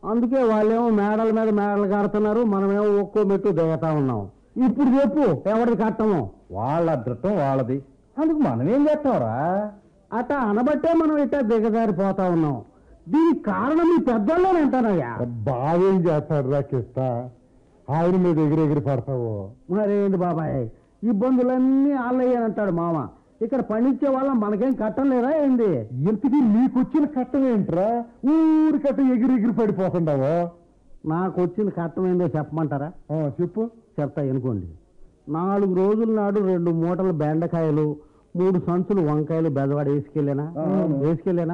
అందుకే వాళ్ళేమో మేడల మీద మేడలు కడుతున్నారు మనమేమో ఒక్కో మెట్టు దిగుతా ఉన్నాం ఇప్పుడు చెప్పు ఎవరిది కట్టము వాళ్ళ అదృష్టం వాళ్ళది అందుకు మనం ఏం చేస్తాంరా అట్ట అనబట్టే మనం ఇట్ట దిగజారిపోతా ఉన్నాం దీనికి కారణం మీ పెద్దోళ్ళని అంటానయ్యా బావేం చేస్తాడు రా కిష్ట ఆయన మీద ఎగిరి ఎగిరి పడతావు మరేంటి బాబాయ్ ఇబ్బందులన్నీ ఆలయ్య అంటాడు మామ ఇక్కడ పండించే వాళ్ళం మనకేం కట్టం లేదా ఏంది ఇంతకీ నీకొచ్చిన కట్టం ఏంట్రా ఊరి కట్ట ఎగిరి ఎగిరి పడిపోతుండవు నాకు వచ్చిన కట్టం ఏందో చెప్పమంటారా ఆ, చెప్పు చెప్తా అనుకోండి నాలుగు రోజుల నాడు రెండు మూటలు బెండకాయలు మూడు సంచులు వంకాయలు బెదవాడ వేసుకెళ్ళానా అవును. వేసుకెళ్ళానా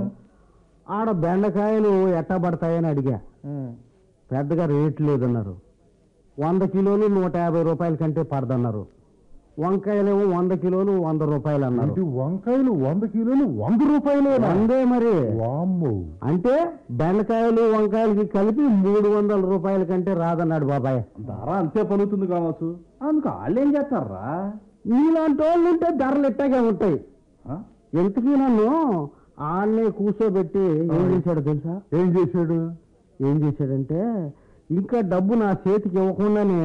ఆడ బెండకాయలు ఎట్టా పడతాయని అడిగా పెద్దగా రేట్ లేదన్నారు వంద కిలోలు నూట యాభై రూపాయల కంటే పడదన్నారు వంకాయలేమో వంద కిలోలు వంద రూపాయలు అన్నారు ఇది వంకాయలు వంద కిలోలు వంద రూపాయలు వందే మరి వామ్మో అంటే బెండకాయలు వంకాయలకి కలిపి మూడు వందల రూపాయల కంటే రాదన్నాడు బాబాయ్ ధర అంతే పలుకుతుంది కావచ్చు అందుకు వాళ్ళు ఏం చేస్తారా నీలాంటి వాళ్ళు ఉంటే ధరలు ఇట్టాగే ఉంటాయి ఎంతకీ నన్ను ఆన్నే కూర్చోబెట్టి ఏం చేశాడు తెలుసా ఏం చేశాడు ఏం చేశాడంటే ఇంకా డబ్బు నా చేతికి ఇవ్వకుండానే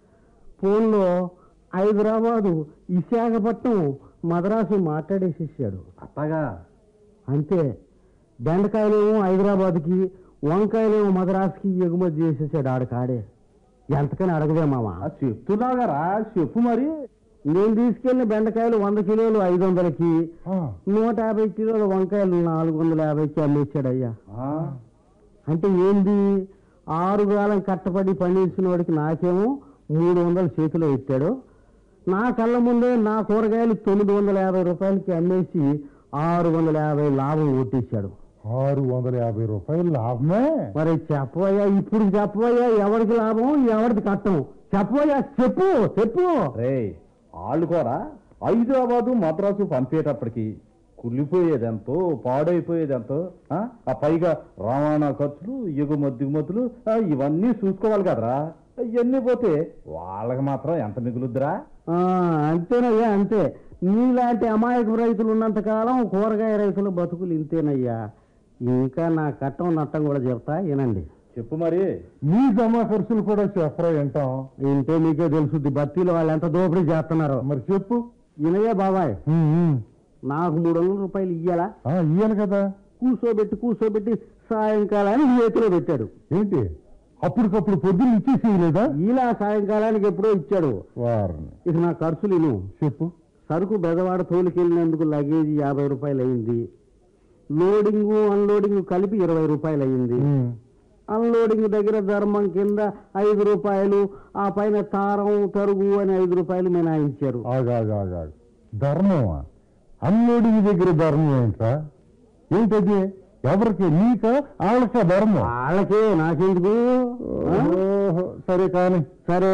ఫోన్లో హైదరాబాదు విశాఖపట్నం మద్రాసు మాట్లాడేసేసాడు అట్టగా అంతే బెండకాయలేమో హైదరాబాద్కి వంకాయలేమో మద్రాసుకి ఎగుమతి చేసేసాడు ఆడకాడే ఎంతకని అడగదే మామ ఆ చెప్తున్నాగారా చెప్పు మరి నేను తీసుకెళ్లిన బెండకాయలు వంద కిలోలు ఐదు వందలకి ఆ, నూట యాభై కిలోల వంకాయలు నాలుగు వందల యాభైకి అమ్మేశాడు అయ్యా ఆ, అంటే ఏంది ఆరు కాలం కట్టపడి పండించిన వాడికి నాకేమో మూడు వందలు చేతిలో ఎత్తాడు నా కళ్ళ ముందే నా కూరగాయలు తొమ్మిది వందల యాభై రూపాయలకి అమ్మేసి ఆరు వందల యాభై లాభం కొట్టేశాడు ఆరు వందల యాభై రూపాయలు లాభమే మరి చెప్పవయ్యా ఇప్పుడు చెప్పవయ్యా ఎవరికి లాభం ఎవరికి కట్టం చెప్పవయ్యా చెప్పు చెప్పు రే వాళ్ళు కూడా హైదరాబాదు మద్రాసు పంపేటప్పటికి కుళ్ళిపోయేదెంతో పాడైపోయేదెంతో ఆ ఆ పైగా రవాణా ఖర్చులు ఎగుమతి దిగుమతులు ఆ, ఇవన్నీ చూసుకోవాలి కదరా ఇవన్నీ పోతే వాళ్ళకి మాత్రం ఎంత మిగులుద్దిరా ఆ, అంతేనయ్యా అంతే నీలాంటి అమాయక రైతులు ఉన్నంత కాలం కూరగాయ రైతుల బతుకులు ఇంతేనయ్యా ఇంకా నా కట్టం నట్టం కూడా చెప్తా వినండి చెప్పు మరి మీ జమా ఖర్చులు కూడా చెప్పరా వింటాం ఇంటే మీకే తెలుసుద్ది బత్తీలు వాళ్ళు ఎంత దోపిడీ చేస్తున్నారు మరి చెప్పు వినయ్యా బాబాయ్ ఉమ్, ఉమ్. నాకు మూడు వందల రూపాయలు ఇయ్యాలా ఆ, ఇయ్యాను కదా కూర్చోబెట్టి కూర్చోబెట్టి సాయంకాలానికి చేతిలో పెట్టాడు ఏంటి అప్పటికప్పుడు పొద్దున్న ఇచ్చేసి లేదా ఇలా సాయంకాలానికి ఎప్పుడో ఇచ్చాడు వారిని ఇక నా ఖర్చులు ఇను చెప్పు సరుకు బెదవాడ తోలికెళ్ళినందుకు లగేజీ యాభై రూపాయలు అయింది లోడింగు అన్లోడింగ్ కలిపి ఇరవై రూపాయలు అయింది ఉమ్. అన్లోడింగ్ దగ్గర ధర్మం కింద ఐదు రూపాయలు ఆ పైన తారం తరుగు అని ఐదు రూపాయలు మినాయించారు ఆగాగాగా ధర్మమా అన్లోడింగ్ దగ్గర ధర్మం ఏంట్రా ఏంటది ఎవరికి నీక వాళ్ళక ధర్మం వాళ్ళకే నాకెందుకు ఆ? ఓహో, సరే కానీ సరే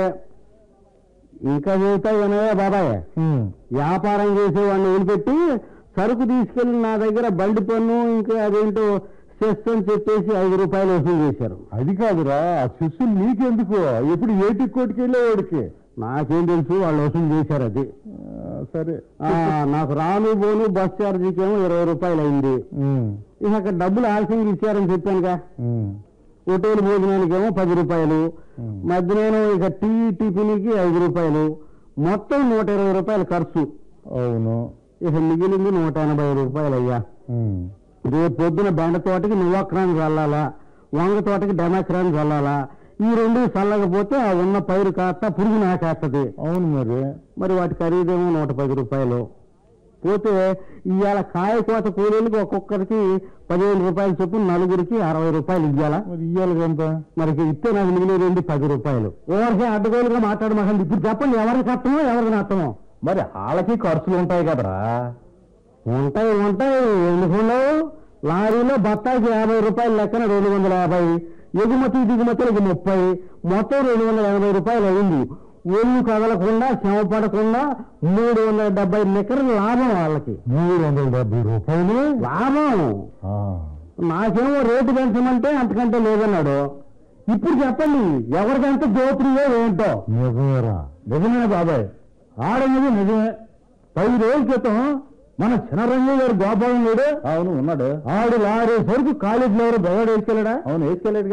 ఇంకా చెబుతా వినవే బాబాయ్ ఉమ్. వ్యాపారం చేసేవాడిని వదిలిపెట్టి సరుకు తీసుకెళ్లి నా దగ్గర బండి పన్ను ఇంకా అదేంటో సెస్ అని చెప్పేసి ఐదు రూపాయలు వసూలు చేశారు అది కాదురా ఆ శిష్యులు నీకెందుకు ఎప్పుడు ఏటి కోటికి వెళ్ళేవాడికి నాకేం తెలుసు వాళ్ళు వసూలు చేశారు అది ఆ, సరే ఆ, నాకు రాను పోను బస్ ఛార్జీకి ఏమో ఇరవై రూపాయలు అయింది ఉమ్, ఇక అక్కడ డబ్బులు ఆలస్యంగా ఇచ్చారని చెప్పానుగా ఉమ్, హోటల్ భోజనానికి ఏమో పది రూపాయలు ఉమ్. మధ్యాహ్నం ఇక టీ టిఫిన్కి ఐదు రూపాయలు మొత్తం నూట ఇరవై రూపాయలు ఖర్చు అవును ఇక మిగిలింది నూట ఎనభై రూపాయలు అయ్యా ఉమ్, రేపు పొద్దున బెండ తోటకి నువ్వక్రాన్ని చల్లాలా వంగ తోటకి డెమక్రాన్ని చల్లాలా ఈ రెండు చల్లకపోతే ఆ ఉన్న పైరు కాస్త పురుగు నాకేస్తుంది అవును మరి మరి వాటి ఖరీదేమో నూట పది రూపాయలు పోతే ఇవాళ కాయ కోత కూలీలకు ఒక్కొక్కరికి పదిహేను రూపాయలు చొప్పున నలుగురికి అరవై రూపాయలు ఇవ్వాలా మరి ఇయ్యాలి ఎంత మరి ఇక ఇస్తే నాకు మిగిలిన పది రూపాయలు ఎవరికి అడ్డగోలుగా మాట్లాడమాకండి ఇప్పుడు చెప్పండి ఎవరికి కట్టమో ఎవరికి నష్టమో మరి వాళ్ళకి ఖర్చులు ఉంటాయి కదరా ఉంటాయి ఉంటాయి ఎందుకు ఉండవు లారీలో బత్తాయికి యాభై రూపాయలు లెక్కన రెండు వందల యాభై ఎగుమతి దిగుమతులకు ముప్పై మొత్తం రెండు వందల ఎనభై రూపాయలు అయింది ఒళ్ళు కదలకుండా శ్రమ పడకుండా మూడు వందల డెబ్బై నికర లాభం వాళ్ళకి మూడు వందల డెబ్బై రూపాయలు లాభం ఆ, నాకేమో రేటు పెంచమంటే అంతకంటే లేదన్నాడు ఇప్పుడు చెప్పండి ఎవరికంత దోపిడీయో ఏంటో నిజమేరా నిజమే బాబాయ్ ఆడనేది నిజమే పది రోజుల క్రితం మన చినరంగు గారు గోపాలం లేడు అవును ఉన్నాడు ఆడు లారీ సరుకు కాలేజీలో ఎవరు బయట వేసుకెళ్ళడా అవును వేసుకెళ్ళాడు